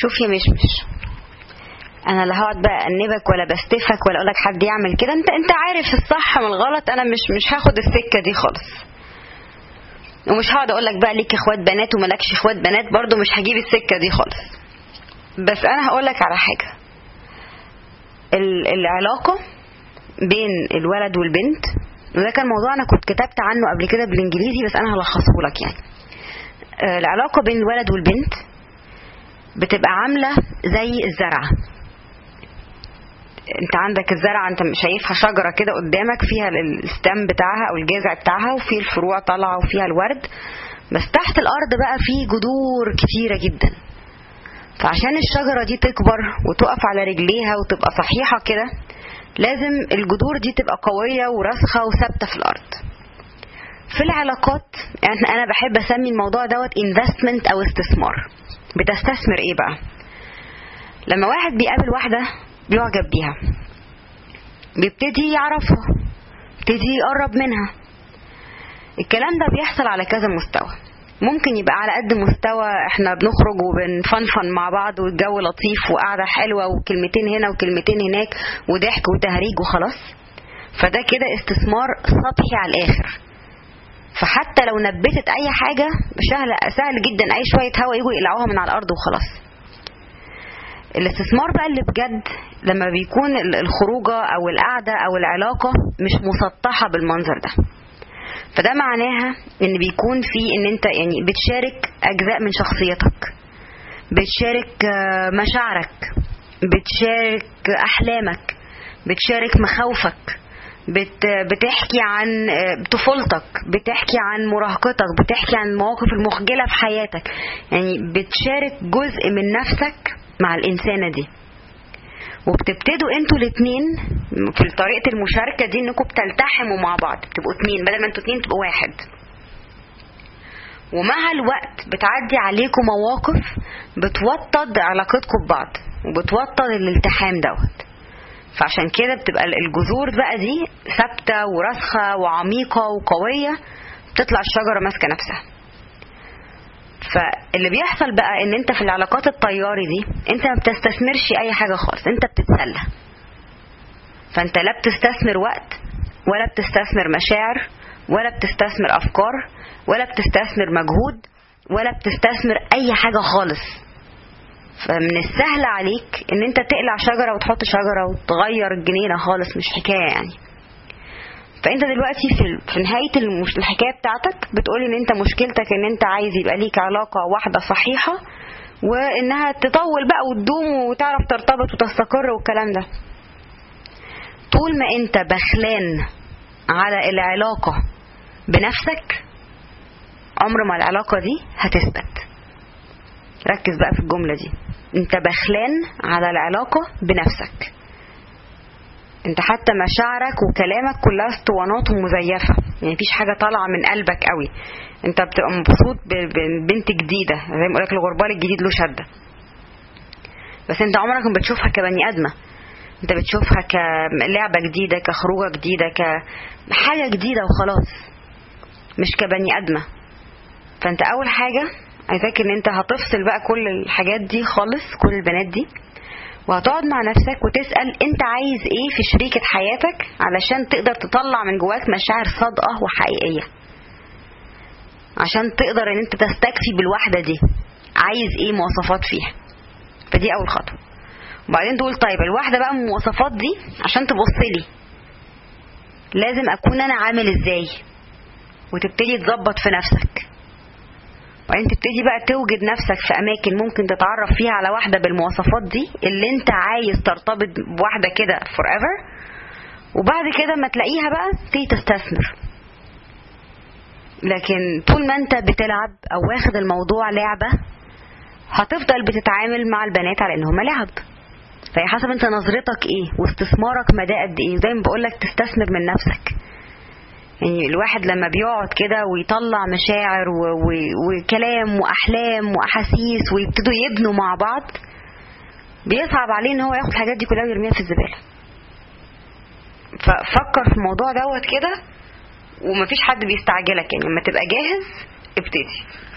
شوف يا مشمش انا لا هقعد بقى انبك ولا بستفك ولا اقول لك حد يعمل كده انت انت عارف الصح من الغلط انا مش مش هاخد السكه دي خالص ومش هقعد اقول لك بقى ليك اخوات بنات وملكش اخوات بنات برضو مش هجيب السكه دي خالص بس انا هقول لك على حاجه ال- العلاقه بين الولد والبنت وده كان موضوع انا كنت كتبت عنه قبل كده بالانجليزي بس انا هلخصه لك يعني آه، العلاقه بين الولد والبنت بتبقى عامله زي الزرعه انت عندك الزرعه انت شايفها شجره كده قدامك فيها الستام بتاعها او الجذع بتاعها وفي الفروع طالعه وفيها الورد بس تحت الارض بقى في جذور كتيره جدا فعشان الشجره دي تكبر وتقف على رجليها وتبقى صحيحه كده لازم الجذور دي تبقى قويه وراسخه وثابته في الارض في العلاقات يعني انا بحب اسمي الموضوع دوت انفستمنت او استثمار بتستثمر ايه بقى لما واحد بيقابل واحده بيعجب بيها بيبتدي يعرفها يبتدي يقرب منها الكلام ده بيحصل على كذا مستوى ممكن يبقى على قد مستوى احنا بنخرج وبنفنفن مع بعض والجو لطيف وقعده حلوه وكلمتين هنا وكلمتين هناك وضحك وتهريج وخلاص فده كده استثمار سطحي على الاخر فحتى لو نبتت اي حاجه سهل سهل جدا اي شويه هوا يجوا يقلعوها من على الارض وخلاص الاستثمار بقى اللي بجد لما بيكون ال- الخروجه او القعده او العلاقه مش مسطحه بالمنظر ده فده معناها ان بيكون في ان انت يعني بتشارك اجزاء من شخصيتك بتشارك آه، مشاعرك بتشارك احلامك بتشارك مخاوفك بت بتحكي عن آه، طفولتك بتحكي عن مراهقتك بتحكي عن المواقف المخجلة في حياتك يعني بتشارك جزء من نفسك مع الإنسانة دي وبتبتدوا انتوا الاتنين في طريقة المشاركة دي انكم بتلتحموا مع بعض بتبقوا اتنين بدل ما انتوا اتنين تبقوا واحد ومع الوقت بتعدي عليكم مواقف بتوطد علاقتكم ببعض وبتوطد الالتحام دوت فعشان كده بتبقى الجذور بقى دي ثابتة وراسخة وعميقة وقوية بتطلع الشجرة ماسكة نفسها فاللي بيحصل بقى ان انت في العلاقات الطياري دي انت ما بتستثمرش اي حاجة خالص انت بتتسلى فانت لا بتستثمر وقت ولا بتستثمر مشاعر ولا بتستثمر افكار ولا بتستثمر مجهود ولا بتستثمر اي حاجة خالص فمن السهل عليك ان انت تقلع شجرة وتحط شجرة وتغير الجنينة خالص مش حكاية يعني فانت دلوقتي في في نهايه المش- الحكايه بتاعتك بتقولي ان انت مشكلتك ان انت عايز يبقى ليك علاقه واحده صحيحه وانها تطول بقى وتدوم وتعرف ترتبط وتستقر والكلام ده طول ما انت بخلان على العلاقه بنفسك عمر ما العلاقه دي هتثبت ركز بقى في الجمله دي انت بخلان على العلاقه بنفسك انت حتى مشاعرك وكلامك كلها اسطوانات ومزيفه يعني مفيش حاجه طالعه من قلبك قوي انت بتبقى مبسوط ب- ببنت جديده زي ما لك الغربال الجديد له شده بس انت عمرك ما بتشوفها كبني ادمه انت بتشوفها كلعبه جديده كخروجه جديده كحاجه جديده وخلاص مش كبني ادمه فانت اول حاجه عايزاك ان انت هتفصل بقى كل الحاجات دي خالص كل البنات دي وهتقعد مع نفسك وتسأل انت عايز ايه في شريكة حياتك علشان تقدر تطلع من جواك مشاعر صادقة وحقيقية عشان تقدر ان انت تستكفي بالواحدة دي عايز ايه مواصفات فيها فدي اول خطوة وبعدين تقول طيب الواحدة بقى من المواصفات دي عشان تبص لي لازم اكون انا عامل ازاي وتبتدي تظبط في نفسك وبعدين تبتدي بقى توجد نفسك في اماكن ممكن تتعرف فيها على واحده بالمواصفات دي اللي انت عايز ترتبط بواحده كده فور ايفر وبعد كده ما تلاقيها بقى تيجي تستثمر لكن طول ما انت بتلعب او واخد الموضوع لعبه هتفضل بتتعامل مع البنات على ان هما لعب فهي حسب انت نظرتك ايه واستثمارك مدى قد ايه زي ما بقولك تستثمر من نفسك يعني الواحد لما بيقعد كده ويطلع مشاعر و... و... وكلام واحلام واحاسيس ويبتدوا يبنوا مع بعض بيصعب عليه ان هو ياخد الحاجات دي كلها ويرميها في الزباله ففكر في الموضوع دوت كده ومفيش حد بيستعجلك يعني لما تبقى جاهز ابتدي